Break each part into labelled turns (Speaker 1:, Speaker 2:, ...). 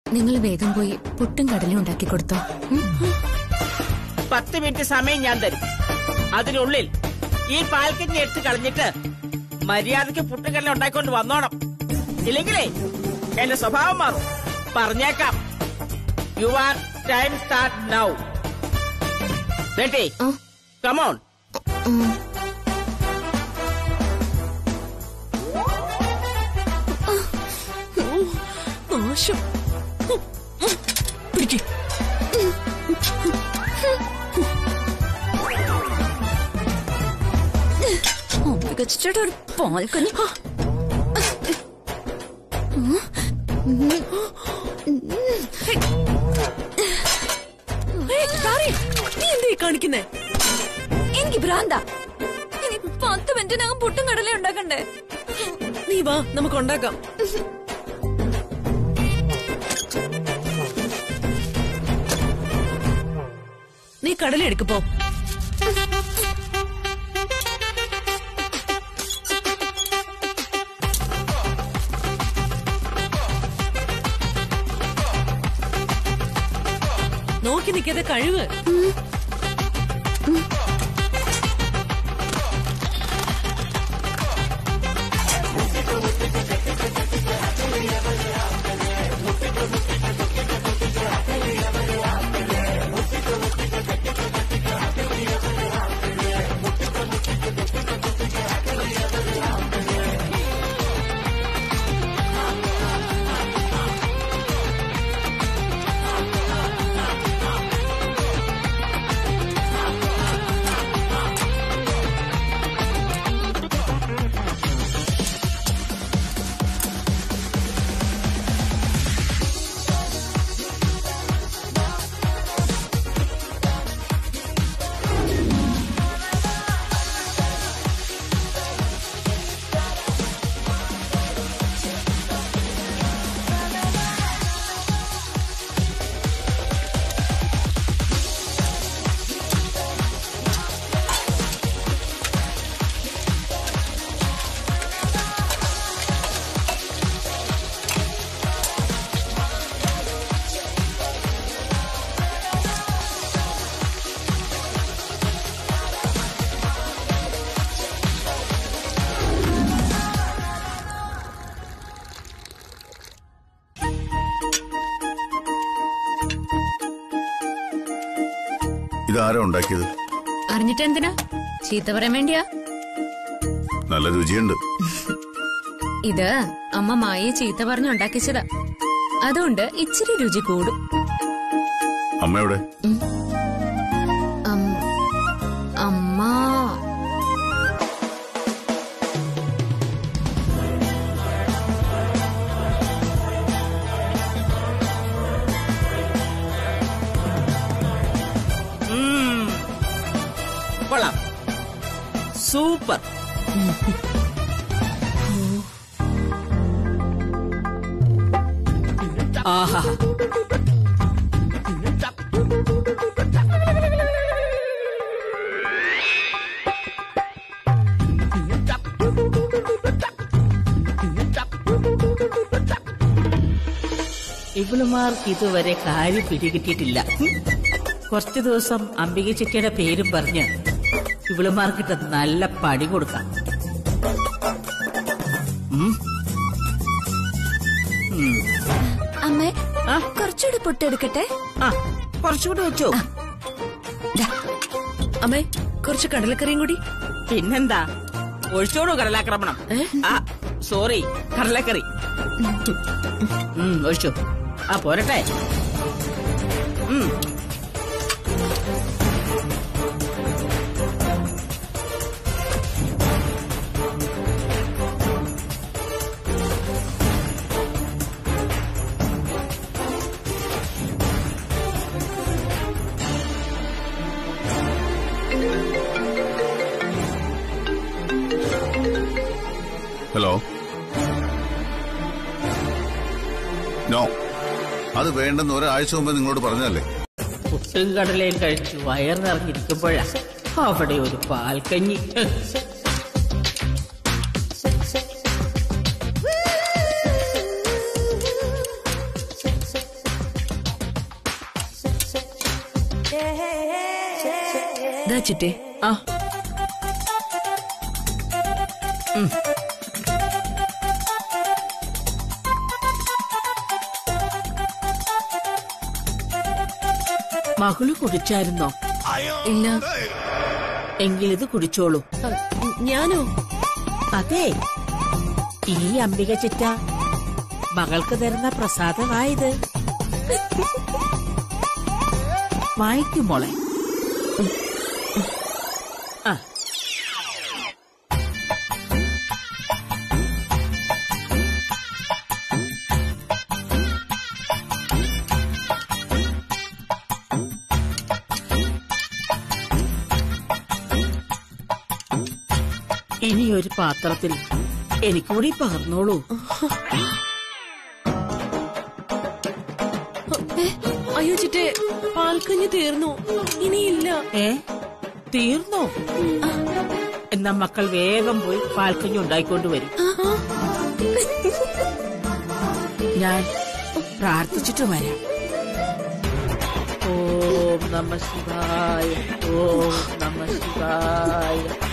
Speaker 1: നിങ്ങൾ വേഗം പോയി പുട്ടും കടലും ഉണ്ടാക്കി കൊടുത്തോ ഉം?
Speaker 2: പത്ത് മിനിറ്റ് സമയം ഞാൻ തരും അതിനുള്ളിൽ ഈ പാൽക്കഞ്ഞി എടുത്ത് കളഞ്ഞിട്ട് മര്യാദക്ക് പുട്ടുകല്ല ഉണ്ടാക്കിക്കൊണ്ട് വന്നോണം ഇല്ലെങ്കിലേ എന്റെ സ്വഭാവം മാറും പറഞ്ഞേക്കാം your time start now ready
Speaker 1: ആ.
Speaker 2: കമോൺ
Speaker 1: ഉം.
Speaker 3: നാശം പിടിക്ക്
Speaker 1: മികച്ചിട്ട് ഒരു പാൽക്കഞ്ഞി
Speaker 3: ഏയ്, താരേ, നീ എന്തേ കാണിക്കുന്നേ
Speaker 1: എനിക്ക് ഭ്രാന്ത ഇനി പത്ത് മിനിറ്റിനകം പുട്ടും കടലേ ഉണ്ടാക്കണ്ടേ
Speaker 3: നീ വാ നമുക്ക് ഉണ്ടാക്കാം നീ കടലെടുക്കപ്പോ നോക്കി നിൽക്കാതെ കഴിവ്
Speaker 4: ഇതാരാ ഉണ്ടാക്കിയത്
Speaker 1: അറിഞ്ഞിട്ട് എന്തിനാ ചീത്ത പറയാൻ വേണ്ടിയാ
Speaker 4: നല്ല രുചിയുണ്ട്
Speaker 1: ഇത് അമ്മ മായെ ചീത്ത പറഞ്ഞ് ഉണ്ടാക്കിച്ചതാ അതുകൊണ്ട് ഇച്ചിരി രുചി കൂടും
Speaker 4: അമ്മയുടെ
Speaker 1: അം- അമ്മ
Speaker 2: ഉം. കൊള്ളാം സൂപ്പർ ആഹാ ഇവളുമാർക്ക് ഇതുവരെ കാര്യം പിടികിട്ടിയിട്ടില്ല ഉം. കുറച്ചു ദിവസം അംബിക ചെട്ടിയുടെ പേരും പറഞ്ഞ് ഇവളുമാർക്കിട്ട് നല്ല പണി കൊടുക്കാം ഉം. ഉം.
Speaker 1: അമ്മേ
Speaker 2: ആ?
Speaker 1: കുറച്ചുകൂടി പുട്ടെടുക്കട്ടെ
Speaker 2: ആ കുറച്ചുകൂടി വെച്ചോ
Speaker 3: അമ്മേ കുറച്ച് കടലക്കറിയും കൂടി
Speaker 2: പിന്നെന്താ ഒഴിച്ചോടു കടലാക്രമണം ആ സോറി കടലക്കറി ഉം, ഒഴിച്ചു ആ പോരട്ടെ ഉം.
Speaker 4: ഹലോ നോ അത് വേണ്ടെന്ന് ഒരാഴ്ച മുമ്പ് നിങ്ങളോട് പറഞ്ഞതല്ലേ
Speaker 2: പുട്ടും കടലയും കഴിച്ച് വയർ നിറഞ്ഞിരിക്കുമ്പോഴാ അവിടെ ഒരു പാൽക്കഞ്ഞി
Speaker 3: ദാ ചിറ്റേ
Speaker 2: ആ ഉം. മകള് കുടിച്ചായിരുന്നോ
Speaker 3: ഇല്ല
Speaker 2: എങ്കിലിത് കുടിച്ചോളൂ
Speaker 3: അ, ഞാനോ
Speaker 2: അതെ ഈ അംബിക ചിറ്റ മകൾക്ക് തരുന്ന പ്രസാദമായത് വായിക്കും മോളെ ആ ഇനി ഒരു പാത്രത്തിൽ എനിക്കൂടി പകർന്നോളൂ
Speaker 3: ഏ, അയ്യോ ചിറ്റേ പാൽക്കഞ്ഞി തീർന്നു ഇനിയില്ല
Speaker 2: ഏ തീർന്നോ എന്നാ മക്കൾ വേഗം പോയി പാൽക്കഞ്ഞി ഉണ്ടായിക്കൊണ്ട് വരും ഞാൻ പ്രാർത്ഥിച്ചിട്ട് വരാം ഓം നമ ശിവായ ഓം നമ ശിവായ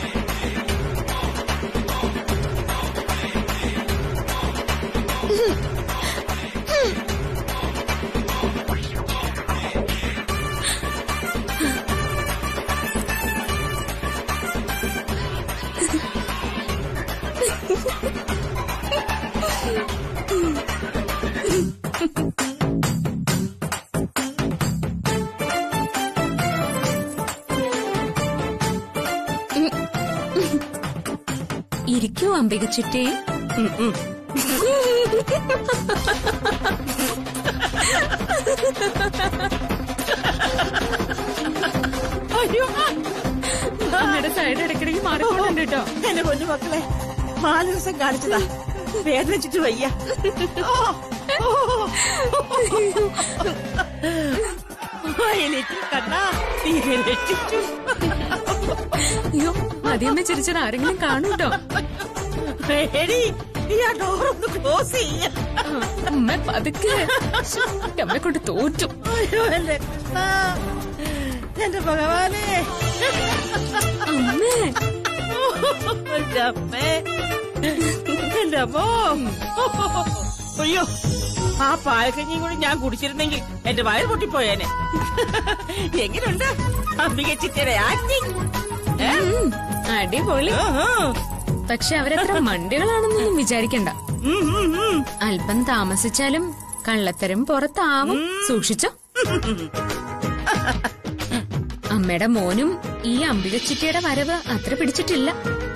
Speaker 1: ഇരിക്കൂ അംബിക ചിറ്റേ
Speaker 2: ഉം, ഉം. അയ്യോ
Speaker 1: അമ്മയുടെ സൈഡ് ഇടയ്ക്കിടയ്ക്ക് മാറിപ്പോണ്ട് കേട്ടോ
Speaker 2: എന്റെ കുഞ്ഞു മക്കളെ നാല് ദിവസം കാണിച്ചതാ വേദനിച്ചിട്ട് വയ്യ ഓ, ഓ. ആ, എനിക്ക് കണ്ണാ നീ രക്ഷിച്ചു
Speaker 1: അയ്യോ മതിയമ്മ ചിരിച്ചത് ആരെങ്കിലും കാണൂട്ടോ
Speaker 2: എടി നീ ആ ഡോറൊന്ന് ക്ലോസ് ചെയ്യ
Speaker 1: അമ്മ പതുക്കെ ശ്ശെ, അമ്മ കൊണ്ട് തോറ്റു
Speaker 2: അയ്യോ എന്റെ കണ്ണാ എന്റെ ഭഗവാനെ
Speaker 1: അമ്മേ
Speaker 2: എന്റെ അമ്മേ എന്റെ അമ്മോ അയ്യോ ആ പാലക്കഞ്ഞിയും കൂടി ഞാൻ കുടിച്ചിരുന്നെങ്കിൽ എന്റെ വയറ് പൊട്ടിപ്പോയേനെ എങ്ങനെയുണ്ട് അമ്പിക ചിറ്റയുടെ ആക്ടിങ്
Speaker 1: ഉം, അടിപൊളി പക്ഷെ അവരത്ര മണ്ടികളാണെന്നൊന്നും വിചാരിക്കണ്ട അല്പം താമസിച്ചാലും കള്ളത്തരം പുറത്താവും സൂക്ഷിച്ചോ അമ്മയുടെ മോനും ഈ അമ്പികച്ചിറ്റയുടെ വരവ് അത്ര പിടിച്ചിട്ടില്ല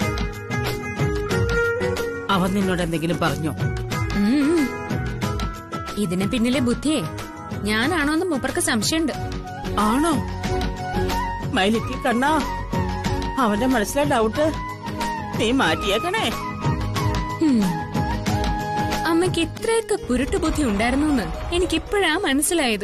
Speaker 2: അവൻ നിന്നോട് എന്തെങ്കിലും പറഞ്ഞോ
Speaker 1: ഉം. ഇതിന് പിന്നിലെ ബുദ്ധിയെ ഞാനാണോന്ന് മൂപ്പർക്ക് സംശയമുണ്ട്
Speaker 2: ആണോ മൈലിക്ക് കണ്ണാ അവന്റെ മനസ്സിലെ ഡൗട്ട് നീ മാറ്റിയേക്കണേ
Speaker 1: ഉം. അമ്മയ്ക്ക് ഇത്രയൊക്കെ കുരുട്ട് ബുദ്ധി ഉണ്ടായിരുന്നു എന്ന് എനിക്കിപ്പോഴാ മനസ്സിലായത്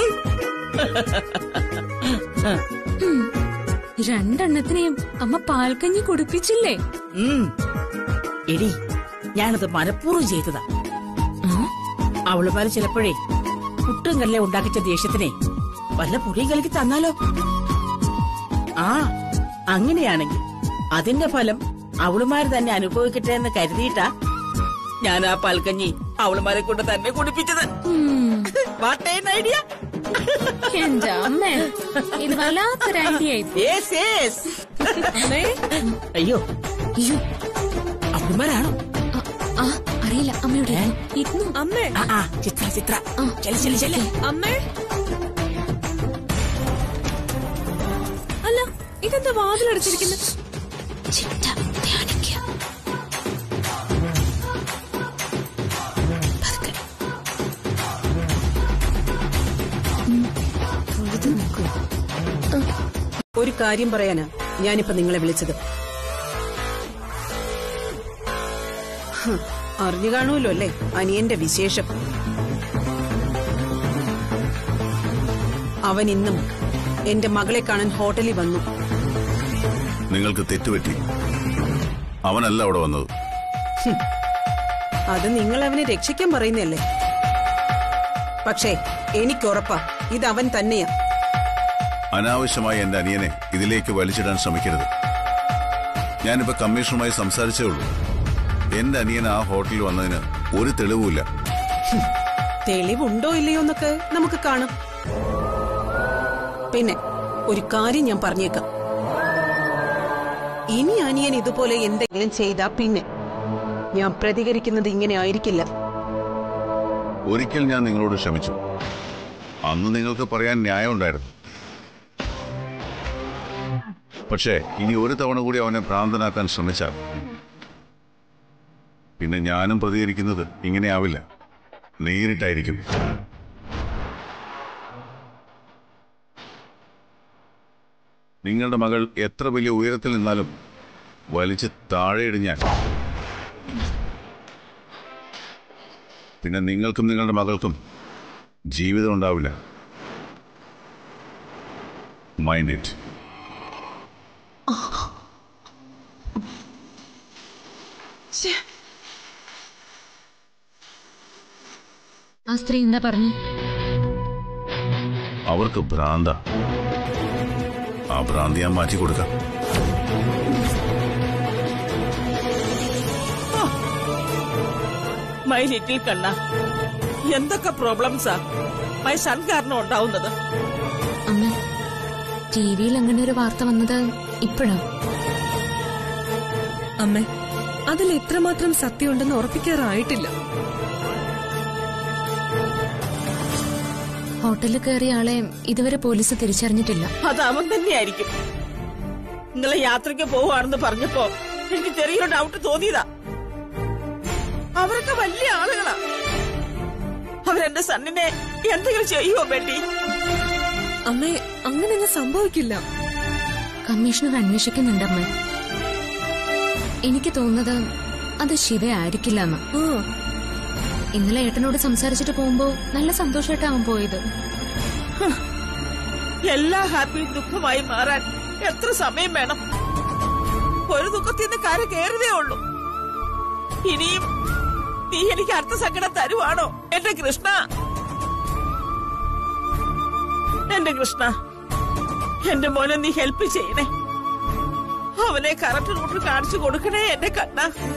Speaker 1: ഉം. രണ്ടെണ്ണത്തിനെയും അമ്മ പാൽക്കഞ്ഞി കുടിപ്പിച്ചില്ലേ
Speaker 2: ഉം. എടി ഞാനത് മനഃപൂർവ്വം ചെയ്തതാ
Speaker 1: ഉം.
Speaker 2: അവളുമാര് ചിലപ്പോഴേ പുട്ടും കല്ലേ ഉണ്ടാക്കിച്ച ദേഷ്യത്തിനെ വല്ല പുളിയും കലക്കി തന്നാലോ ആ അങ്ങനെയാണെങ്കിൽ അതിന്റെ ഫലം അവളുമാര് തന്നെ അനുഭവിക്കട്ടെ എന്ന് കരുതിയിട്ടാ ഞാൻ ആ പാൽക്കഞ്ഞി അവളുമാരെ കൊണ്ട് തന്നെ കുടിപ്പിച്ചത്
Speaker 1: ഉം.
Speaker 2: വാട്ടേൻ ഐഡിയ
Speaker 1: എന്റെ അമ്മ ഇത് വല്ലാത്തൊരു ഐഡിയ ആയി
Speaker 2: അയ്യോ
Speaker 1: അയ്യോ
Speaker 2: അവളുമാരാണോ
Speaker 1: അ- ആ അറിയില്ല അമ്മയുടെ ഇരുന്നു
Speaker 3: അമ്മേ
Speaker 2: ആ ആ ചിത്ര ചിത്ര ചെല ചെല ചെല
Speaker 3: അമ്മേ അല്ല ഇതെന്താ വാതിലടച്ചിരിക്കുന്നത്
Speaker 1: ചിറ്റ ധ്യാനിക്കുക പതുക്കെ. ഉം. തൊഴുത് നിൽക്കൂ.
Speaker 5: ഒരു കാര്യം പറയാനാ ഞാനിപ്പോ നിങ്ങളെ വിളിച്ചത് ഹ്, അറിഞ്ഞു കാണുമല്ലോ അല്ലേ അനിയന്റെ വിശേഷം അവൻ ഇന്നും എന്റെ മകളെ കാണാൻ ഹോട്ടലിൽ വന്നു
Speaker 4: നിങ്ങൾക്ക് തെറ്റുപറ്റി അവനല്ല അവിടെ വന്നത്
Speaker 5: അത് നിങ്ങൾ അവനെ രക്ഷിക്കാൻ പറയുന്നല്ലേ പക്ഷേ എനിക്കുറപ്പാ ഇത് അവൻ തന്നെയാ
Speaker 4: അനാവശ്യമായി എന്റെ അനിയനെ ഇതിലേക്ക് വലിച്ചിടാൻ ശ്രമിക്കരുത് ഞാനിപ്പോ കമ്മീഷണറുമായി സംസാരിച്ചേ ഉള്ളൂ എന്റെ അനിയൻ ആ ഹോട്ടലിൽ വന്നതിന് ഒരു തെളിവുമില്ല
Speaker 5: തെളിവുണ്ടോ ഇല്ലയോ എന്നൊക്കെ നമുക്ക് കാണാം പിന്നെ ഒരു കാര്യം ഞാൻ പറഞ്ഞേക്കാം ഇനി അനിയൻ ഇതുപോലെ എന്തെങ്കിലും ചെയ്താ പിന്നെ ഞാൻ പ്രതികരിക്കുന്നത് ഇങ്ങനെ ആയിരിക്കില്ല
Speaker 4: ഒരിക്കൽ ഞാൻ നിങ്ങളോട് ക്ഷമിച്ചു അന്ന് നിങ്ങൾക്ക് പറയാൻ ന്യായമുണ്ടായിരുന്നു പക്ഷേ ഇനി ഒരു തവണ കൂടി അവനെ ഭ്രാന്തനാക്കാൻ ശ്രമിച്ചാൽ പിന്നെ ഞാനും പ്രതികരിക്കുന്നത് ഇങ്ങനെയാവില്ല നേരിട്ടായിരിക്കും നിങ്ങളുടെ മകൾ എത്ര വലിയ ഉയരത്തിൽ നിന്നാലും വലിച്ച് താഴെ ഇടിഞ്ഞാൽ പിന്നെ നിങ്ങൾക്കും നിങ്ങളുടെ മകൾക്കും ജീവിതം ഉണ്ടാവില്ല മൈൻഡ് ഇറ്റ്
Speaker 1: ആ സ്ത്രീ എന്താ പറഞ്ഞു
Speaker 4: അവർക്ക് ഭ്രാന്ത ആ ഭ്രാന്തി ഞാൻ മാറ്റി കൊടുക്കാം
Speaker 2: മൈ ലിറ്റിൽ കണ്ണ എന്തൊക്കെ പ്രോബ്ലംസാ മൈ സൺ കാരണം ഉണ്ടാവുന്നത്
Speaker 1: അമ്മ ടി വിയിൽ അങ്ങനെ ഒരു വാർത്ത വന്നത് ഇപ്പോഴാ
Speaker 3: അമ്മേ അതിൽ എത്രമാത്രം സത്യമുണ്ടെന്ന് ഉറപ്പിക്കാറായിട്ടില്ല
Speaker 1: ഹോട്ടലിൽ കയറിയ ആളെ ഇതുവരെ പോലീസ് തിരിച്ചറിഞ്ഞിട്ടില്ല
Speaker 2: അത് അവൻ തന്നെയായിരിക്കും നിങ്ങളെ യാത്രയ്ക്ക് പോവാണെന്ന് പറഞ്ഞപ്പോ എനിക്ക് ചെറിയൊരു ഡൗട്ട് തോന്നിയതാ അവരൊക്കെ വലിയ ആളുകളാ അവരെന്റെ സണ്ണിനെ എന്തെങ്കിലും ചെയ്യുമോ ബെട്ടി
Speaker 3: അമ്മേ അങ്ങനെയൊന്നും സംഭവിക്കില്ല
Speaker 1: കമ്മീഷണർ അന്വേഷിക്കുന്നുണ്ട് അമ്മ എനിക്ക് തോന്നുന്നത് അത് ശിവ ആയിരിക്കില്ല എന്ന്
Speaker 3: ആ
Speaker 1: ഇന്നലെ ഏട്ടനോട് സംസാരിച്ചിട്ട് പോകുമ്പോ നല്ല സന്തോഷമായിട്ടാ അവൻ പോയത്
Speaker 2: എല്ലാ ഹാപ്പിയും ദുഃഖമായി മാറാൻ എത്ര സമയം വേണം ഒരു ദുഃഖത്തിൽ നിന്ന് കര കയറുതേ ഉള്ളൂ ഇനിയും നീ എനിക്ക് അർത്ഥ സങ്കടം തരുവാണോ എന്റെ കൃഷ്ണ എന്റെ കൃഷ്ണ എന്റെ മോനെ നീ ഹെൽപ്പ് ചെയ്യണേ അവനെ കറക്റ്റ് റൂട്ടിൽ കാണിച്ചു കൊടുക്കണേ എന്റെ കണ്ണ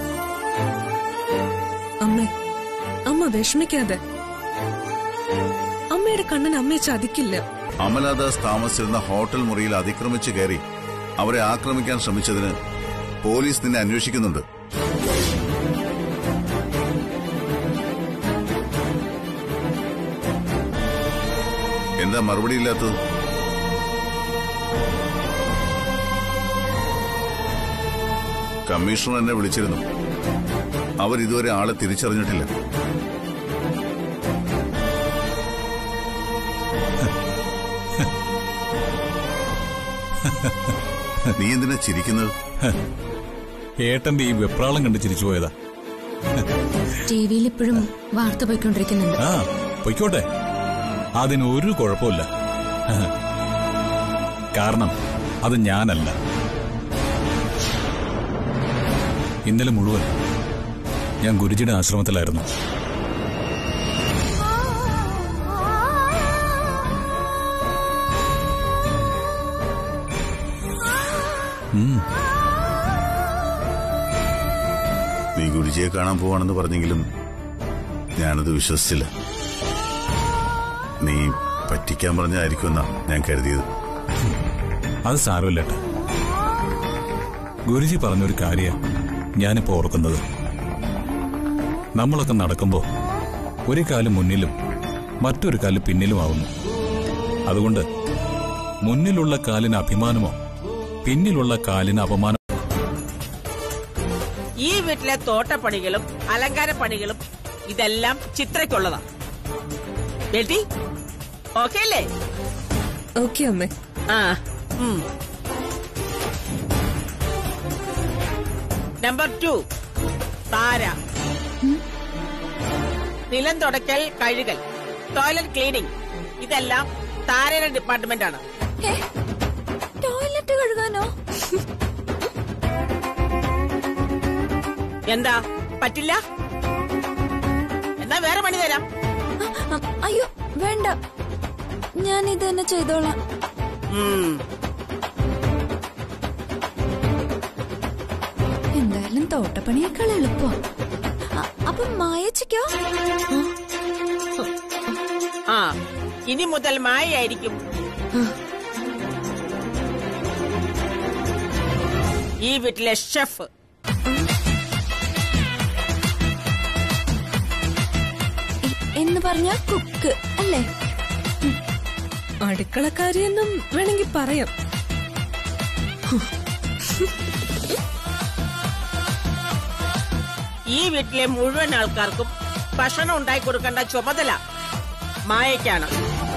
Speaker 3: അമ്മേ അമ്മ വിഷമിക്കാതെ അമ്മയുടെ കണ്ണൻ അമ്മയെ ചതിക്കില്ല
Speaker 4: അമലാദാസ് താമസിച്ചിരുന്ന ഹോട്ടൽ മുറിയിൽ അതിക്രമിച്ച് കയറി അവരെ ആക്രമിക്കാൻ ശ്രമിച്ചതിന് പോലീസ് നിന്നെ അന്വേഷിക്കുന്നുണ്ട് എന്താ മറുപടി ഇല്ലാത്തത് കമ്മീഷണർ എന്നെ വിളിച്ചിരുന്നു അവർ ഇതുവരെ ആളെ തിരിച്ചറിഞ്ഞിട്ടില്ല നീ എന്തിനാ ചിരിക്കുന്നത്
Speaker 6: ഏട്ടന്റെ ഈ വെപ്രാളം കണ്ട് ചിരിച്ചു പോയതാ
Speaker 1: ടി വിയിൽ ഇപ്പോഴും വാർത്ത പോയിക്കൊണ്ടിരിക്കുന്നുണ്ട്
Speaker 6: ആ പൊയ്ക്കോട്ടെ അതിന് ഒരു കുഴപ്പമില്ല കാരണം അത് ഞാനല്ല ഇന്നലെ മുഴുവൻ ഞാൻ ഗുരുജിയുടെ ആശ്രമത്തിലായിരുന്നു ഉം
Speaker 4: നീ ഗുരുജിയെ കാണാൻ പോവാണെന്ന് പറഞ്ഞെങ്കിലും ഞാനത് വിശ്വസിച്ചില്ല നീ പറ്റിക്കാൻ പറഞ്ഞായിരിക്കുമെന്നാ ഞാൻ കരുതിയത്
Speaker 6: അത് സാരമില്ല ഏട്ടാ ഗുരുജി പറഞ്ഞൊരു കാര്യ ഞാനിപ്പോ ഓർക്കുന്നത് നമ്മളൊക്കെ നടക്കുമ്പോ ഒരു കാല് മുന്നിലും മറ്റൊരു കാല് പിന്നിലുമാവുന്നു അതുകൊണ്ട് മുന്നിലുള്ള കാലിന് അഭിമാനമോ പിന്നിലുള്ള കാലിന് അപമാനം
Speaker 2: ഈ വീട്ടിലെ തോട്ടപ്പണികളും അലങ്കാര പണികളും ഇതെല്ലാം ചിത്രയ്ക്കുള്ളതാ ബേട്ടി ഓക്കെ അല്ലേ
Speaker 3: ഓക്കെ അമ്മേ
Speaker 2: ആ ഉം. നമ്പർ ടു താര നിലം തുടക്കൽ കഴുകൽ ടോയ്ലറ്റ് ക്ലീനിങ് ഇതെല്ലാം താരയുടെ ഡിപ്പാർട്ട്മെന്റ് ആണ്
Speaker 1: ടോയ്ലറ്റ് കഴുകാനോ
Speaker 2: എന്താ പറ്റില്ല എന്നാ വേറെ പണി തരാം
Speaker 7: അയ്യോ വേണ്ട ഞാൻ ഇത് തന്നെ ചെയ്തോളാം
Speaker 2: ഉം.
Speaker 7: എന്തായാലും തോട്ടപ്പണിയേക്കാൾ എളുപ്പം അ- അപ്പം മായച്ചിക്കോ
Speaker 2: ആ ഇനി മുതൽ മായയായിരിക്കും ഈ വീട്ടിലെ ഷെഫ്
Speaker 7: എ- എന്ന് പറഞ്ഞ കുക്ക് അല്ലേ
Speaker 3: അടുക്കളക്കാരിയെന്നും വേണമെങ്കിൽ പറയാം
Speaker 2: ഈ വീട്ടിലെ മുഴുവൻ ആൾക്കാർക്കും ഭക്ഷണം ഉണ്ടാക്കി കൊടുക്കേണ്ട ചുമതല മായയ്ക്കാണ്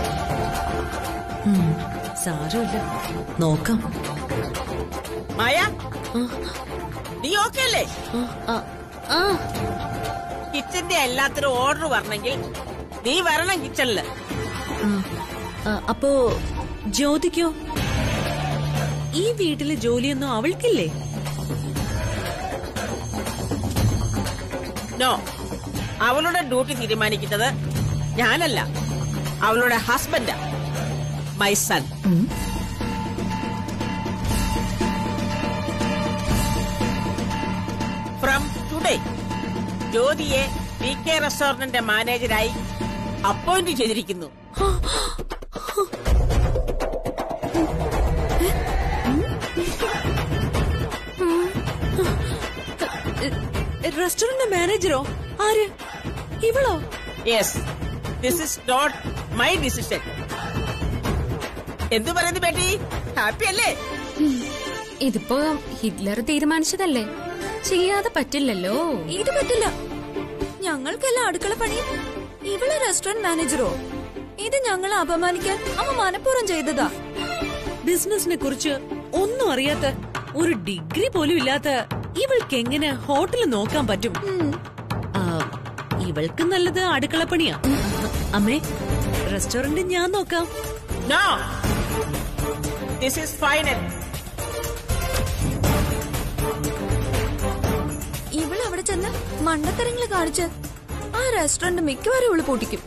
Speaker 3: സാരമില്ല നോക്കാം
Speaker 2: മായ നീ ഓക്കെ അല്ലേ
Speaker 1: ആ
Speaker 2: കിച്ചന്റെ എല്ലാത്തിനും ഓർഡർ വരണമെങ്കിൽ നീ വരണം കിച്ചണില്
Speaker 3: അപ്പോ ജ്യോതിക്കോ ഈ വീട്ടിലെ ജോലിയൊന്നും അവൾക്കില്ലേ
Speaker 2: നോ അവളുടെ ഡ്യൂട്ടി തീരുമാനിക്കുന്നത് ഞാനല്ല അവളുടെ ഹസ്ബൻഡാ മൈ സൺ ഫ്രം ടുഡേ ജ്യോതിയെ പി കെ റെസ്റ്റോറന്റിന്റെ മാനേജരായി അപ്പോയിന്റ് ചെയ്തിരിക്കുന്നു
Speaker 3: റെസ്റ്റോറന്റ് മാനേജറോ ആര് ഇവളോ
Speaker 2: yes this is not my decision എന്തു പറയുന്നു ബേട്ടി ഹാപ്പി അല്ലേ
Speaker 1: ഇതിപ്പോ ഹിറ്റ്ലർ തീരുമാനിച്ചതല്ലേ ചെയ്യാതെ പറ്റില്ലല്ലോ
Speaker 7: ഇത് പറ്റില്ല ഞങ്ങൾക്കെല്ലാം അടുക്കള പണിയും ഇവളെ റെസ്റ്റോറന്റ് മാനേജറോ ഇത് ഞങ്ങളെ അപമാനിക്കാൻ അമ്മ മനഃപൂർവ്വം ചെയ്തതാ
Speaker 3: ബിസിനസിനെ കുറിച്ച് ഒന്നും അറിയാത്ത ഒരു ഡിഗ്രി പോലും ഇല്ലാത്ത ഇവൾക്ക് എങ്ങനെ ഹോട്ടൽ നോക്കാൻ പറ്റും ആ, ഇവൾക്ക് നല്ലത് അടുക്കളപ്പണിയാ അമ്മേ റെസ്റ്റോറന്റ് ഞാൻ നോക്കാം
Speaker 2: നോ ദിസ് ഇസ് ഫൈനൽ
Speaker 7: ഇവൾ അവിടെ ചെന്ന് മണ്ടത്തരങ്ങൾ കാണിച്ച് ആ റെസ്റ്റോറന്റ് മിക്കവാറും ഇവള് പൊട്ടിക്കും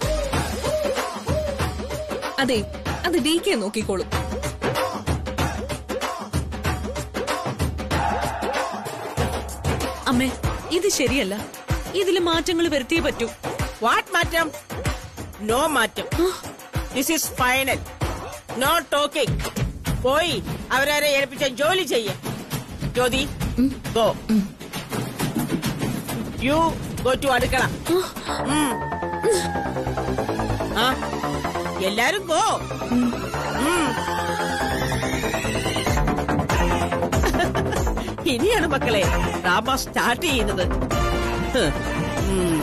Speaker 3: അതെ അത് ഡി കെ നോക്കിക്കോളും അമ്മേ ഇത് ശരിയല്ല ഇതില് മാറ്റങ്ങൾ വരുത്തിയേ പറ്റൂ
Speaker 2: വാട്ട് മാറ്റം നോ മാറ്റം this is final no talking പോയി അവരെ ഏൽപ്പിച്ച ജോലി ചെയ്യ Jyothi go you go to അടുക്കള ഉം. ആ എല്ലാരും ഗോ ഇനിയാണ് മക്കളെ ഡ്രാമ സ്റ്റാർട്ട് ചെയ്യുന്നത് ഹ്. ഉം.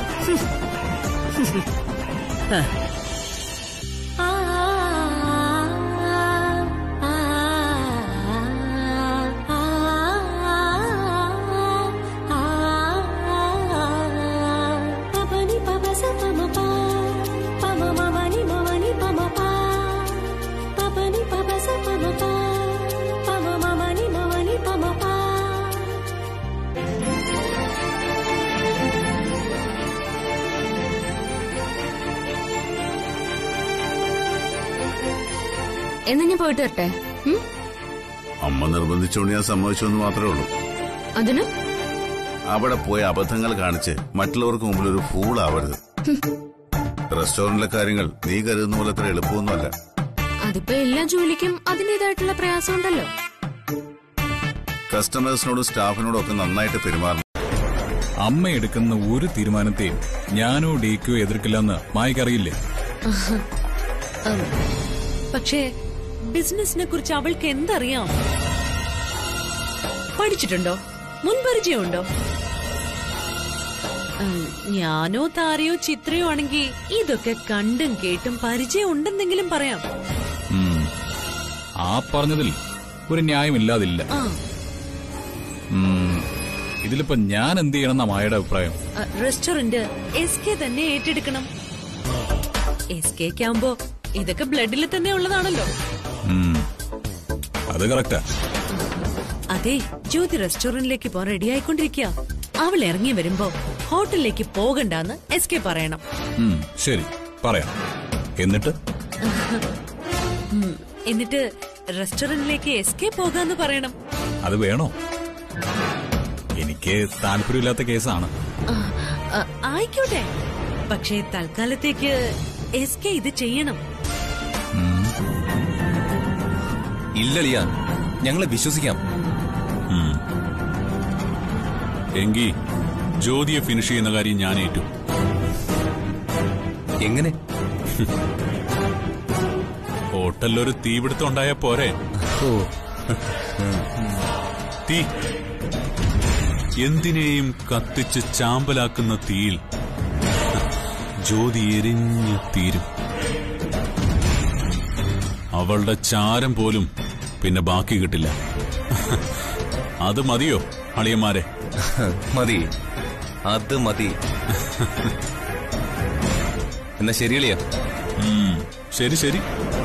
Speaker 1: എന്നാ ഞാൻ പോയിട്ട് വരട്ടെ ഉം?
Speaker 4: അമ്മ നിർബന്ധിച്ചുകൊണ്ട് ഞാൻ സമ്മതിച്ചു എന്ന് മാത്രമേ ഉള്ളൂ
Speaker 1: അതിന്
Speaker 4: അവിടെ പോയ അബദ്ധങ്ങൾ കാണിച്ച് മറ്റുള്ളവർക്ക് മുമ്പിൽ ഒരു ഫൂൾ ആവരുത് റെസ്റ്റോറന്റിലെ കാര്യങ്ങൾ നീ കരുതുന്ന പോലെ അത്ര എളുപ്പമൊന്നുമല്ല
Speaker 1: അതിപ്പോ എല്ലാ ജോലിക്കും അതിന്റേതായിട്ടുള്ള പ്രയാസം ഉണ്ടല്ലോ
Speaker 4: കസ്റ്റമേഴ്സിനോടും സ്റ്റാഫിനോടും ഒക്കെ നന്നായിട്ട് പെരുമാറണം
Speaker 6: അമ്മ എടുക്കുന്ന ഒരു തീരുമാനത്തെയും ഞാനോ ഡേക്കോ എതിർക്കില്ലെന്ന് മായ്ക്കറിയില്ലേ
Speaker 3: പക്ഷേ ബിസിനസിനെ കുറിച്ച് അവൾക്ക് എന്തറിയാം പഠിച്ചിട്ടുണ്ടോ മുൻപരിചയമുണ്ടോ ഉം, ഞാനോ താരയോ ചിത്രയോ ആണെങ്കിൽ ഇതൊക്കെ കണ്ടും കേട്ടും പരിചയം ഉണ്ടെന്നെങ്കിലും പറയാം
Speaker 6: ഉം. ആ പറഞ്ഞതിൽ ഒരു ന്യായമില്ലാതില്ല
Speaker 3: ആ
Speaker 6: ഉം. ഇതിലിപ്പോ ഞാൻ എന്ത് ചെയ്യണമെന്നാ മായയുടെ അഭിപ്രായം
Speaker 3: അ, റെസ്റ്റോറന്റ് എസ് കെ തന്നെ ഏറ്റെടുക്കണം എസ് കെക്ക് ആവുമ്പോ ഇതൊക്കെ ബ്ലഡിൽ തന്നെ ഉള്ളതാണല്ലോ
Speaker 6: ഉം. അത് കറക്റ്റാ
Speaker 3: അതെ ജ്യോതി റെസ്റ്റോറന്റിലേക്ക് പോകാൻ റെഡി ആയിക്കൊണ്ടിരിക്കുക അവൾ ഇറങ്ങി വരുമ്പോ ഹോട്ടലിലേക്ക് പോകണ്ടെന്ന് എസ് കെ പറയണം
Speaker 6: ഉം, ശരി പറയാം എന്നിട്ട്
Speaker 3: എന്നിട്ട് റെസ്റ്റോറന്റിലേക്ക് എസ്കേപ്പ് പോകാന്ന് പറയണം
Speaker 6: അത് വേണോ എനിക്ക് താല്പര്യമില്ലാത്ത കേസാണ്
Speaker 3: ആ, ആ, ആയിക്കോട്ടെ പക്ഷേ തൽക്കാലത്തേക്ക് എസ് കെ ഇത് ചെയ്യണം
Speaker 8: ഇല്ലളിയ ഞങ്ങളെ വിശ്വസിക്കാം
Speaker 6: എങ്കി ജ്യോതിയെ ഫിനിഷ് ചെയ്യുന്ന കാര്യം ഞാൻ ഏറ്റു
Speaker 8: എങ്ങനെ
Speaker 6: ഹോട്ടലിലൊരു തീപിടുത്തം ഉണ്ടായ പോരെ
Speaker 8: ഓ
Speaker 6: തീ എന്തിനേയും കത്തിച്ച് ചാമ്പലാക്കുന്ന തീയിൽ ജ്യോതി എരിഞ്ഞു തീരും അവളുടെ ചാരം പോലും പിന്നെ ബാക്കി കിട്ടില്ല അത് മതിയോ അളിയന്മാരെ
Speaker 8: മതി അത് മതി എന്നാ ശരിയളിയ
Speaker 6: ഉം, ശരി ശരി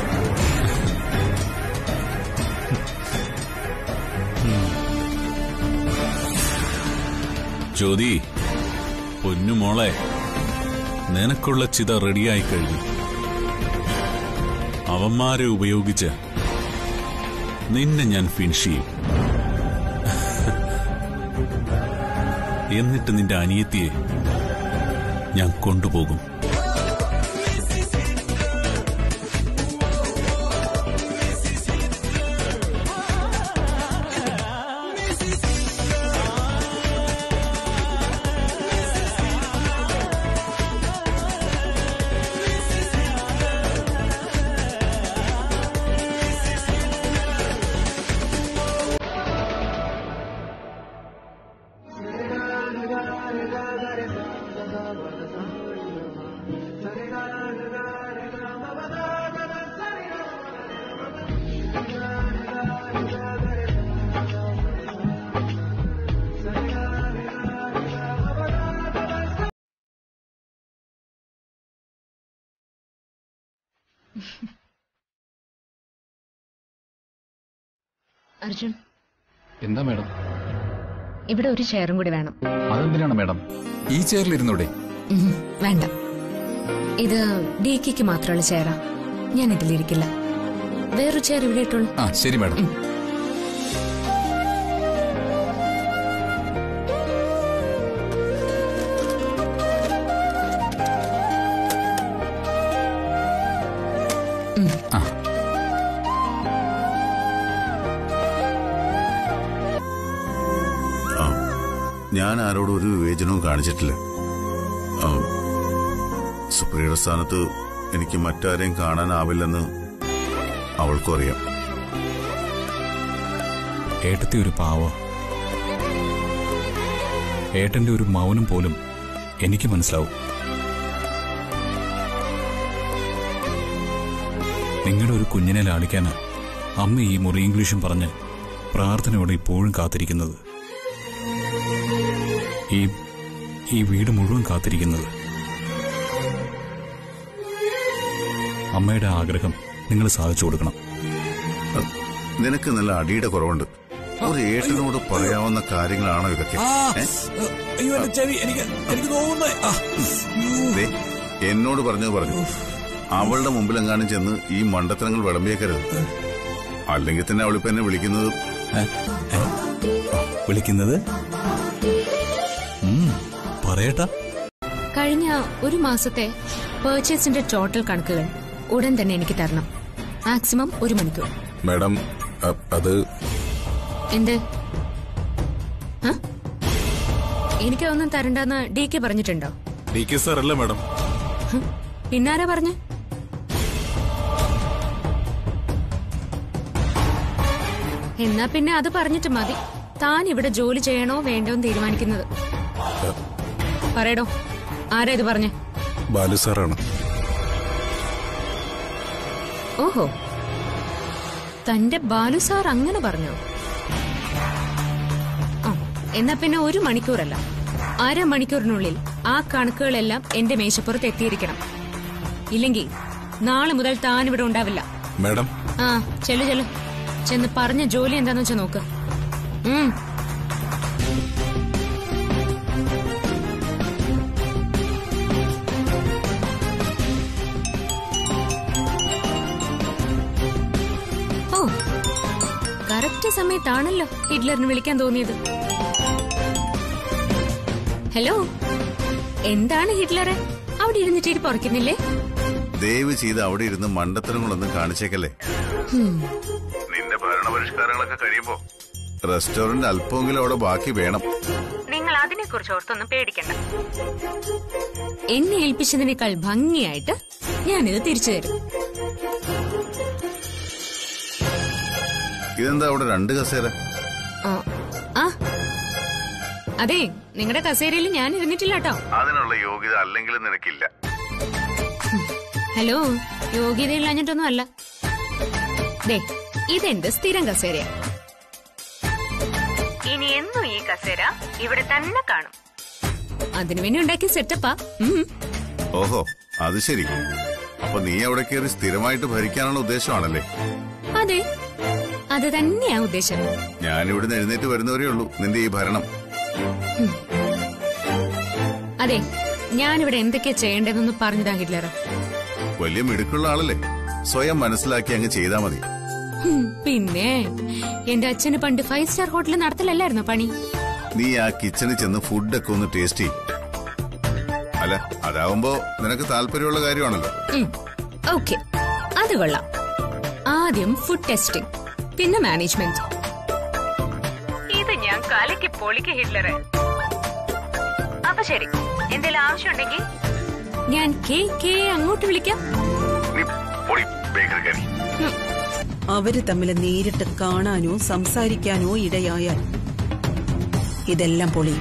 Speaker 6: ജ്യോതി പൊന്നുമോളെ നിനക്കുള്ള ചിത റെഡിയായി കഴിഞ്ഞു അവന്മാരെ ഉപയോഗിച്ച് നിന്നെ ഞാൻ ഫിനിഷ് ചെയ്യും എന്നിട്ട് നിന്റെ അനിയത്തിയെ ഞാൻ കൊണ്ടുപോകും
Speaker 1: അർജുൻ
Speaker 9: എന്താ മാഡം
Speaker 1: ഇവിടെ ഒരു ചെയറും കൂടി വേണം
Speaker 9: അതെന്തിനാണ് മാഡം ഈ ചെയറിലിരുന്നൂടെ
Speaker 1: ഉം, വേണ്ട ഇത് ഡി കെക്ക് മാത്രമുള്ള ചെയറാ ഞാൻ ഇതിലിരിക്കില്ല വേറൊരു ചെയർ ഇവിടെ ഇട്ടോളൂ
Speaker 9: ആ ശരി മാഡം ആ
Speaker 4: ആ, ഞാൻ ആരോടും ഒരു വിവേചനവും കാണിച്ചിട്ടില്ല ആ, സുപ്രിയയുടെ സ്ഥാനത്ത് എനിക്ക് മറ്റാരെയും കാണാനാവില്ലെന്ന് അവൾക്കും അറിയാം
Speaker 6: ഏട്ടത്തി ഒരു പാവ ഏട്ടന്റെ ഒരു മൗനം പോലും എനിക്ക് മനസ്സിലാവും നിങ്ങളുടെ ഒരു കുഞ്ഞിനെ ലാളിക്കാൻ അമ്മ ഈ മുറി ഇംഗ്ലീഷും പറഞ്ഞ് പ്രാർത്ഥനയോടെ ഇപ്പോഴും കാത്തിരിക്കുന്നത് ഈ ഈ വീട് മുഴുവൻ കാത്തിരിക്കുന്നത് അമ്മയുടെ ആഗ്രഹം നിങ്ങൾ സാധിച്ചു കൊടുക്കണം
Speaker 4: നിനക്ക് നല്ല അടിയുടെ കുറവുണ്ട് ഒരു ഏട്ടനോട് പറയാവുന്ന കാര്യങ്ങളാണോ ഇതൊക്കെ ഏ? ദേ, എന്നോട് പറഞ്ഞു പറഞ്ഞു അവളുടെ മുമ്പിലെങ്ങാനും ചെന്ന് ഈ മണ്ടത്തരങ്ങൾ വിളമ്പിയേക്കരുത് അല്ലെങ്കിൽ തന്നെ അവളിപ്പോ എന്നെ വിളിക്കുന്നത്
Speaker 6: വിളിക്കുന്നത് ഉം, പറയട്ടാ
Speaker 1: കഴിഞ്ഞ ഒരു മാസത്തെ പർച്ചേസിന്റെ ടോട്ടൽ കണക്കുകൾ ഉടൻ തന്നെ എനിക്ക് തരണം മാക്സിമം ഒരു മണിക്കൂർ
Speaker 9: മാഡം അ- അത്
Speaker 1: എന്ത് ഹ? എനിക്ക് ഒന്നും തരണ്ടെന്ന് ഡി കെ പറഞ്ഞിട്ടുണ്ടോ
Speaker 9: ഡി കെ സാർ അല്ല മാഡം
Speaker 1: പിന്നാരാ പറഞ്ഞു എന്നാ പിന്നെ അത് പറഞ്ഞിട്ട് മതി താൻ ഇവിടെ ജോലി ചെയ്യണോ വേണ്ടോ എന്ന് തീരുമാനിക്കുന്നത് പറയടോ ആരാ ഇത് പറഞ്ഞേ
Speaker 9: ബാലു സാറാണ്
Speaker 1: ഓഹോ തന്റെ ബാലു സാർ അങ്ങനെ പറഞ്ഞോ ആ എന്നാ പിന്നെ ഒരു മണിക്കൂറല്ല അര മണിക്കൂറിനുള്ളിൽ ആ കണക്കുകളെല്ലാം എന്റെ മേശപ്പുറത്ത് എത്തിയിരിക്കണം ഇല്ലെങ്കിൽ നാളെ മുതൽ താൻ ഇവിടെ ഉണ്ടാവില്ല
Speaker 9: മാഡം
Speaker 1: ആ ചെല്ലു ചെല്ലു ചെന്ന് പറഞ്ഞ ജോലി എന്താന്ന് വെച്ചാ നോക്ക് ഉം സമയത്താണല്ലോ ഹിറ്റ്ലറിന് വിളിക്കാൻ തോന്നിയത് ഹലോ എന്താണ് ഹിറ്റ്ലറെ അവിടെ ഇരുന്നിട്ട് ഇരി പുറക്കുന്നില്ലേ
Speaker 4: ദയവ് ചെയ്ത് അവിടെ ഇരുന്ന് മണ്ടത്തരങ്ങളൊന്നും കാണിച്ചേക്കല്ലേ നിന്റെ ഭരണപരിഷ്കാരങ്ങളൊക്കെ കഴിയുമ്പോ റെസ്റ്റോറന്റ് അല്പമെങ്കിലും അവിടെ ബാക്കി വേണം
Speaker 1: നിങ്ങൾ അതിനെ കുറിച്ച് ഓർത്തൊന്നും പേടിക്കണ്ട എന്നെ ഏൽപ്പിച്ചതിനേക്കാൾ ഭംഗിയായിട്ട് ഞാനിത് തിരിച്ചു തരും
Speaker 4: ഇതെന്താ അവിടെ രണ്ട് കസേര
Speaker 1: ആ, ആ അതെ നിങ്ങളുടെ കസേരയിൽ ഞാൻ ഇരുന്നിട്ടില്ല കേട്ടോ
Speaker 4: അതിനുള്ള യോഗ്യത അല്ലെങ്കിലും നിനക്കില്ല
Speaker 1: ഹലോ യോഗ്യതയില്ലാഞ്ഞിട്ടൊന്നും അല്ല ദേ ഇതെന്റെ സ്ഥിരം കസേരയാ ഇനി എന്നും ഈ കസേര ഇവിടെ തന്നെ കാണും അതിനു വേണ്ടി ഉണ്ടാക്കിയ സെറ്റപ്പാ ഉം.
Speaker 4: ഓഹോ അത് ശരി അപ്പൊ നീ അവിടെ കയറി സ്ഥിരമായിട്ട് ഭരിക്കാനുള്ള ഉദ്ദേശമാണല്ലേ
Speaker 1: അതെ അത് തന്നെയാ ഉദ്ദേശം
Speaker 4: ഞാനിവിടുന്ന് എഴുന്നേറ്റ് വരുന്നവരേ ഉള്ളൂ നിന്റെ ഈ ഭരണം
Speaker 1: അതെ ഞാനിവിടെ എന്തൊക്കെയാ ചെയ്യേണ്ടതെന്ന് പറഞ്ഞതാ ഹിറ്റ്ലർ
Speaker 4: വലിയ മിടുക്കുള്ള ആളല്ലേ സ്വയം മനസ്സിലാക്കി അങ്ങ് ചെയ്താ മതി
Speaker 1: ഹും, പിന്നെ എന്റെ അച്ഛന് പണ്ട് ഫൈവ് സ്റ്റാർ ഹോട്ടലിൽ നടത്തലല്ലായിരുന്നോ പണി
Speaker 4: നീ ആ കിച്ചണിൽ ചെന്ന് ഫുഡൊക്കെ ഒന്ന് ടേസ്റ്റ് ചെയ്യും അല്ല അതാവുമ്പോ നിനക്ക് താല്പര്യമുള്ള കാര്യമാണല്ലോ
Speaker 1: ഓക്കെ അത് കൊള്ളാം ആദ്യം ഫുഡ് ടെസ്റ്റിംഗ് പിന്നെ മാനേജ്മെന്റ് ഇത് ഞാൻ കലയ്ക്ക് പൊളിക്ക് ഹിറ്റ്ലറെ അപ്പൊ ശരി എന്തെങ്കിലും ആവശ്യമുണ്ടെങ്കിൽ ഞാൻ കെ കെ അങ്ങോട്ട് വിളിക്കാം
Speaker 5: അവര് തമ്മിൽ നേരിട്ട് കാണാനോ സംസാരിക്കാനോ ഇടയായാൽ ഇതെല്ലാം പൊളിയും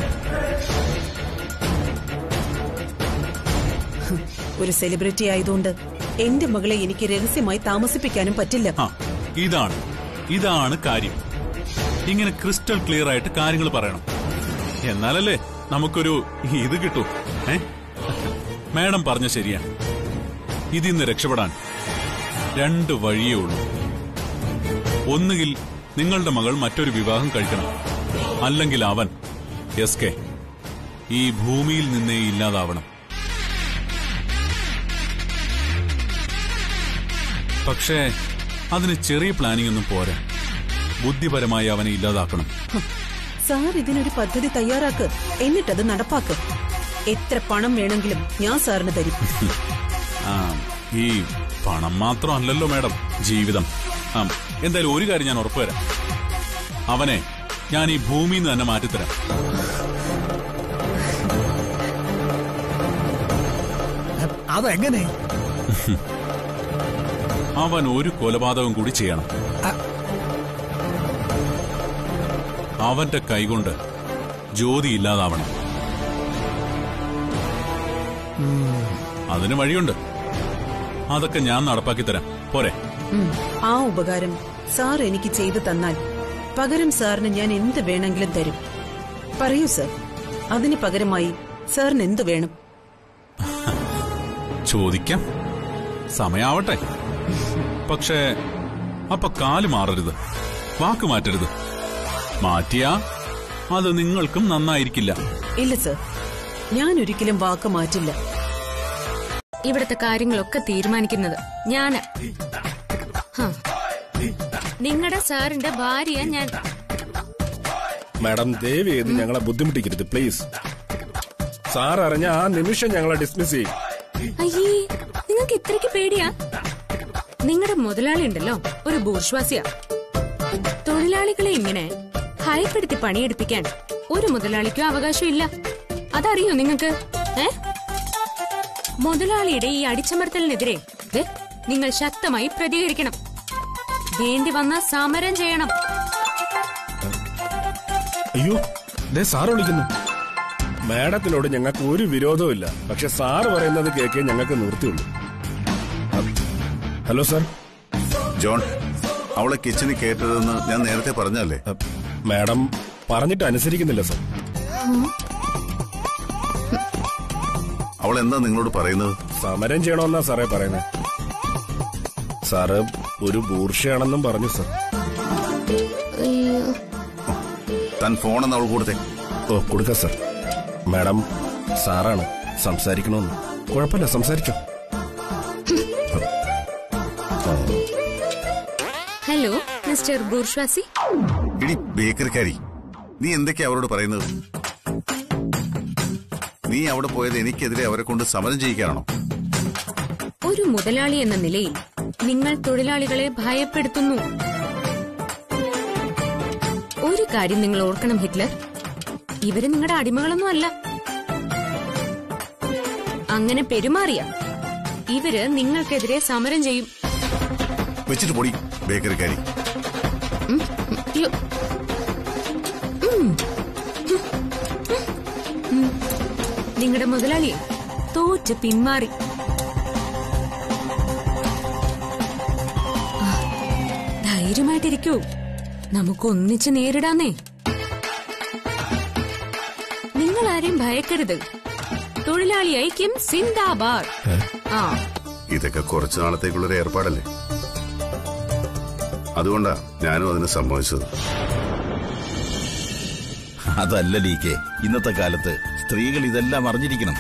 Speaker 5: ഹ്, ഒരു സെലിബ്രിറ്റി ആയതുകൊണ്ട് എന്റെ മകളെ എനിക്ക് രഹസ്യമായി താമസിപ്പിക്കാനും പറ്റില്ല
Speaker 10: ആ ഇതാണ് ഇതാണ് കാര്യം ഇങ്ങനെ ക്രിസ്റ്റൽ ക്ലിയർ ആയിട്ട് കാര്യങ്ങൾ പറയണം എന്നാലല്ലേ നമുക്കൊരു ഇത് കിട്ടൂ ഏ മാഡം പറഞ്ഞ ശരിയാണ് ഇതിന്ന് രക്ഷപ്പെടാൻ രണ്ട് വഴിയേ ഉള്ളൂ ഒന്നുകിൽ നിങ്ങളുടെ മകൾ മറ്റൊരു വിവാഹം കഴിക്കണം അല്ലെങ്കിൽ അവൻ എസ് കെ ഈ ഭൂമിയിൽ നിന്നേ ഇല്ലാതാവണം പക്ഷേ അതിന് ചെറിയ പ്ലാനിംഗ് ഒന്നും പോരാ ബുദ്ധിപരമായി അവനെ ഇല്ലാതാക്കണം
Speaker 5: സാർ ഇതിനൊരു പദ്ധതി തയ്യാറാക്ക് എന്നിട്ടത് നടപ്പാക്ക് എത്ര പണം വേണമെങ്കിലും ഞാൻ സാറിന് തരും
Speaker 10: ആ ഈ പണം മാത്രമല്ലല്ലോ മാഡം ജീവിതം ആ എന്തായാലും ഒരു കാര്യം ഞാൻ ഉറപ്പുവരാം അവനെ ഞാൻ ഈ ഭൂമിയിൽ നിന്ന് തന്നെ മാറ്റിത്തരാം
Speaker 11: അതെങ്ങനെ
Speaker 10: അവൻ ഒരു കൊലപാതകം കൂടി ചെയ്യണം അവന്റെ കൈകൊണ്ട് ജ്യോതി ഇല്ലാതാവണം അതിന് വഴിയുണ്ട് അതൊക്കെ ഞാൻ നടപ്പാക്കി തരാം പോരെ
Speaker 5: ഉം. ആ ഉപകാരം സാർ എനിക്ക് ചെയ്തു തന്നാൽ പകരം സാറിന് ഞാൻ എന്ത് വേണമെങ്കിലും തരും പറയൂ സർ അതിന് പകരമായി സാറിന് എന്ത് വേണം
Speaker 10: ചോദിക്കാം സമയാവട്ടെ പക്ഷേ അപ്പൊ കാല് മാറരുത് വാക്ക് മാറ്റരുത് മാറ്റിയാ അത് നിങ്ങൾക്കും നന്നായിരിക്കില്ല
Speaker 5: ഇല്ല സർ ഞാൻ ഒരിക്കലും വാക്ക് മാറ്റില്ല
Speaker 1: ഇവിടുത്തെ കാര്യങ്ങളൊക്കെ തീരുമാനിക്കുന്നത് ഞാന് നിങ്ങളുടെ സാറിന്റെ ഭാര്യ ഞാൻ
Speaker 11: മാഡം ദയവ് ചെയ്ത് ഞങ്ങളെ ബുദ്ധിമുട്ടിക്കരുത് പ്ലീസ് സാർ അറിഞ്ഞ ആ നിമിഷം ഞങ്ങളെ ഡിസ്മിസ് ചെയ്യും
Speaker 1: അയ്യേ നിങ്ങൾക്ക് ഇത്രയ്ക്ക് പേടിയാ നിങ്ങളുടെ മുതലാളി ഉണ്ടല്ലോ ഒരു ബൂർഷ്വാസിയാ തൊഴിലാളികളെ ഇങ്ങനെ ഭയപ്പെടുത്തി പണിയെടുപ്പിക്കാൻ ഒരു മുതലാളിക്കും അവകാശമില്ല അതറിയോ നിങ്ങൾക്ക് ഏ മുതലാളിയുടെ ഈ അടിച്ചമർത്തലിനെതിരെ ദേ, നിങ്ങൾ ശക്തമായി പ്രതികരിക്കണം വേണ്ടി വന്ന സമരം ചെയ്യണം
Speaker 11: അയ്യോ ദേ സാർ വിളിക്കുന്നു മാഡത്തിനോട് ഞങ്ങൾക്ക് ഒരു വിരോധവും ഇല്ല പക്ഷെ സാറ് പറയുന്നത് കേൾക്കേ ഞങ്ങൾക്ക് നിർത്തിയുള്ളൂ ഹലോ സാർ
Speaker 4: ജോൺ അവളെ കിച്ചണിൽ കേട്ടതെന്ന് ഞാൻ നേരത്തെ പറഞ്ഞല്ലേ
Speaker 11: മാഡം പറഞ്ഞിട്ട് അനുസരിക്കുന്നില്ല സാർ
Speaker 4: അവൾ എന്താ നിങ്ങളോട് പറയുന്നത്
Speaker 11: സമരം ചെയ്യണമെന്നാ സാറേ പറയുന്നത് സാറ് ഒരു ബൂർഷയാണെന്നും പറഞ്ഞു സാർ
Speaker 4: താൻ ഫോണെന്ന് അവൾ കൊടുത്തേ
Speaker 11: ഓ കൊടുക്ക സാർ മാഡം സാറാണ് സംസാരിക്കണമെന്ന് കുഴപ്പമില്ല സംസാരിച്ചോ
Speaker 1: ഹലോ മിസ്റ്റർ ബൂർഷ്വാസി
Speaker 4: ഇടി ബേക്കറിക്കാരി നീ എന്തൊക്കെയാ അവരോട് പറയുന്നത് നീ അവിടെ പോയത് എനിക്കെതിരെ അവരെ കൊണ്ട് സമരം ചെയ്യിക്കാനാണോ
Speaker 1: ഒരു മുതലാളി എന്ന നിലയിൽ നിങ്ങൾ തൊഴിലാളികളെ ഭയപ്പെടുത്തുന്നു ഒരു കാര്യം നിങ്ങൾ ഓർക്കണം ഹിറ്റ്ലർ ഇവര് നിങ്ങളുടെ അടിമകളൊന്നും അല്ല അങ്ങനെ പെരുമാറിയ ഇവര് നിങ്ങൾക്കെതിരെ സമരം ചെയ്യും
Speaker 4: വെച്ചിട്ട് പൊടി ബേക്കറിക്കാരി
Speaker 1: ഉം, ഉം, യ്യോ. ഉം. ഉം. നിങ്ങളുടെ മുതലാളിയെ തോറ്റ് പിന്മാറി ആ, ധൈര്യമായിട്ടിരിക്കൂ നമുക്ക് ഒന്നിച്ച് നേരിടാന്നേ നിങ്ങൾ ആരെയും ഭയക്കരുത് തൊഴിലാളി ഐക്യം സിന്ദാബാദ് ആ
Speaker 4: ഇതൊക്കെ കുറച്ചു നാളത്തേക്കുള്ളൊരു ഏർപ്പാടല്ലേ അതുകൊണ്ടാ ഞാനും അതിന് സമ്മതിച്ചത്
Speaker 12: അതല്ല ലീക്കെ ഇന്നത്തെ കാലത്ത് സ്ത്രീകൾ ഇതെല്ലാം അറിഞ്ഞിരിക്കണം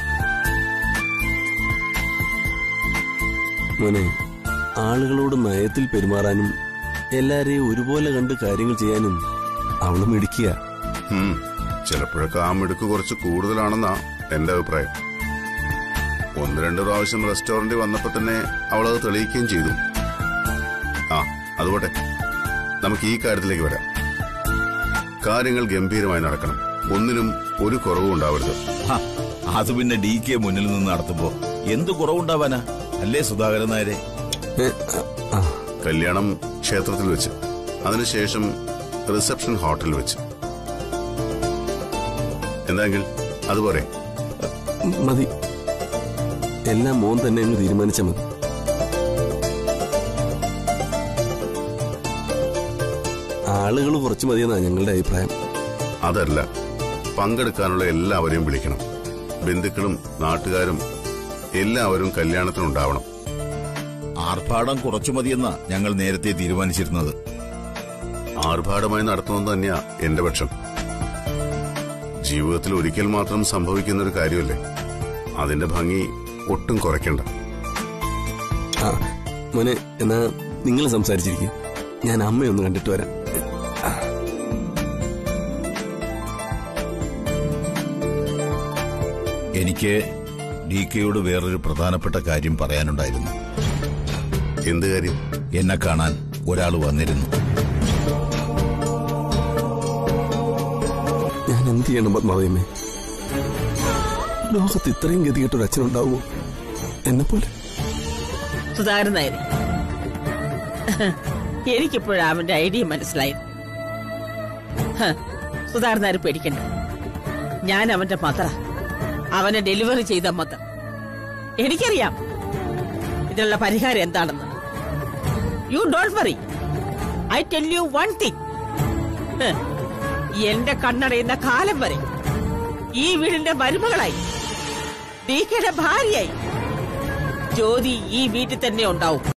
Speaker 13: മോനെ ആളുകളോട് നയത്തിൽ പെരുമാറാനും എല്ലാരെയും ഒരുപോലെ കണ്ട് കാര്യങ്ങൾ ചെയ്യാനും അവള് മിടിക്കുക
Speaker 4: ഉം. ചിലപ്പോഴൊക്കെ ആ മിടുക്ക് കുറച്ച് കൂടുതലാണെന്നാ എന്റെ അഭിപ്രായം ഒന്ന് രണ്ട് പ്രാവശ്യം റെസ്റ്റോറന്റിൽ വന്നപ്പോ തന്നെ അവളത് തെളിയിക്കുകയും ചെയ്തു ആ അതുപോട്ടെ നമുക്ക് ഈ കാര്യത്തിലേക്ക് വരാം കാര്യങ്ങൾ ഗംഭീരമായി നടക്കണം ഒന്നിനും ഒരു കുറവും ഉണ്ടാവരുത്
Speaker 12: ഹ, അത് പിന്നെ ഡി കെ മുന്നിൽ നിന്ന് നടത്തുമ്പോ എന്ത് കുറവുണ്ടാവാനാ അല്ലേ സുധാകരൻ നായരെ
Speaker 4: കല്യാണം ക്ഷേത്രത്തിൽ വെച്ച് അതിനുശേഷം റിസപ്ഷൻ ഹോട്ടലിൽ വെച്ച് എന്താങ്കിൽ അതുപോലെ
Speaker 13: മതി എല്ലാം മോൻ തന്നെ അങ്ങ് തീരുമാനിച്ചാൽ മതി ആളുകൾ കുറച്ച് മതിയെന്നാ ഞങ്ങളുടെ അഭിപ്രായം
Speaker 4: അതല്ല പങ്കെടുക്കാനുള്ള എല്ലാവരെയും വിളിക്കണം ബന്ധുക്കളും നാട്ടുകാരും എല്ലാവരും കല്യാണത്തിനുണ്ടാവണം
Speaker 12: ആർഭാടം കുറച്ചു മതിയെന്നാ ഞങ്ങൾ നേരത്തെ തീരുമാനിച്ചിരുന്നത്
Speaker 4: ആർഭാടമായി നടത്തുന്നത് തന്നെയാ എന്റെ പക്ഷം ജീവിതത്തിൽ ഒരിക്കൽ മാത്രം സംഭവിക്കുന്ന ഒരു കാര്യമല്ലേ അതിന്റെ ഭംഗി ഒട്ടും കുറയ്ക്കണ്ട
Speaker 13: ആ മോനെ എന്നാ നിങ്ങൾ സംസാരിച്ചിരിക്കും ഞാൻ അമ്മയൊന്ന് കണ്ടിട്ട് വരാം
Speaker 12: എനിക്ക് ഡി കെയോട് വേറൊരു പ്രധാനപ്പെട്ട കാര്യം പറയാനുണ്ടായിരുന്നു
Speaker 4: എന്ത് കാര്യം
Speaker 12: എന്നെ കാണാൻ ഒരാൾ വന്നിരുന്നു
Speaker 13: ഞാൻ എന്ത് ചെയ്യണം പത്മാവയമ്മേ ലോകത്ത് ഇത്രയും ഗതികെട്ടൊരു അച്ഛനുണ്ടാവുമോ എന്നെ പോലെ
Speaker 2: സുധാകരൻ നായർ എനിക്കിപ്പോഴാ അവന്റെ ഐഡിയ മനസ്സിലായത് ഹ, സുധാകരൻ നായർ പേടിക്കണ്ട ഞാൻ അവന്റെ മദറ അവനെ ഡെലിവറി ചെയ്ത മദർ എനിക്കറിയാം ഇതിനുള്ള പരിഹാരം എന്താണെന്ന് you don't worry I tell you one thing എന്റെ കണ്ണടയുന്ന കാലം വരെ ഈ വീടിന്റെ മരുമകളായി ഡീക്കയുടെ ഭാര്യയായി ജ്യോതി ഈ വീട്ടിൽ തന്നെ ഉണ്ടാവും